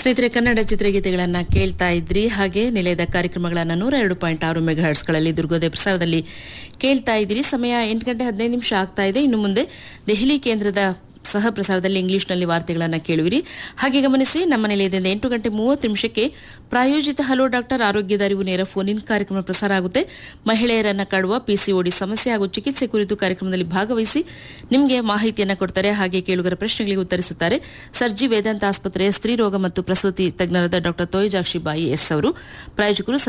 ಸ್ನೇಹಿತರೆ ಕನ್ನಡ ಚಿತ್ರಗೀತೆಗಳನ್ನ ಕೇಳ್ತಾ ಇದ್ರಿ ಹಾಗೆ ನಿಲಯದ ಕಾರ್ಯಕ್ರಮಗಳನ್ನ ನೂರ ಎರಡು ಪಾಯಿಂಟ್ ಆರು ಮೆಗಾಹರ್ಟ್ಸ್ಗಳಲ್ಲಿ ದುರ್ಗೋದಯ ಪ್ರಸಾದದಲ್ಲಿ ಕೇಳ್ತಾ ಇದ್ದೀರಿ ಸಮಯ ಎಂಟು ಗಂಟೆ ಹದಿನೈದು ನಿಮಿಷ ಆಗ್ತಾ ಇದೆ ಇನ್ನು ಮುಂದೆ ದೆಹಲಿ ಕೇಂದ್ರದ ಸಹ ಪ್ರಸಾರದಲ್ಲಿ ಇಂಗ್ಲಿಷ್ನಲ್ಲಿ ವಾರ್ತೆಗಳನ್ನು ಕೇಳುವಿರಿ ಹಾಗೆ ಗಮನಿಸಿ ನಮ್ಮ ನಿಲಯದಿಂದ ಎಂಟು ಗಂಟೆ ಮೂವತ್ತು ನಿಮಿಷಕ್ಕೆ ಪ್ರಾಯೋಜಿತ ಹಲೋ ಡಾಕ್ಟರ್ ಆರೋಗ್ಯದ ಅರಿವು ನೇರ ಫೋನ್ ಇನ್ ಕಾರ್ಯಕ್ರಮ ಪ್ರಸಾರ ಆಗುತ್ತೆ ಮಹಿಳೆಯರನ್ನ ಕಾಡುವ ಪಿಸಿಒಡಿ ಸಮಸ್ಯೆ ಹಾಗೂ ಚಿಕಿತ್ಸೆ ಕುರಿತು ಕಾರ್ಯಕ್ರಮದಲ್ಲಿ ಭಾಗವಹಿಸಿ ನಿಮಗೆ ಮಾಹಿತಿಯನ್ನು ಕೊಡ್ತಾರೆ ಹಾಗೆ ಕೇಳುಗರ ಪ್ರಶ್ನೆಗಳಿಗೆ ಉತ್ತರಿಸುತ್ತಾರೆ ಸರ್ಜಿ ವೇದಾಂತ ಆಸ್ಪತ್ರೆಯ ಸ್ತ್ರೀ ರೋಗ ಮತ್ತು ಪ್ರಸೂತಿ ತಜ್ಞರಾದ ಡಾಕ್ಟರ್ ತೋಯಜಾಕ್ಷಿ ಬಾಯಿ ಎಸ್ ಅವರು ಪ್ರಾಯೋಜಕರು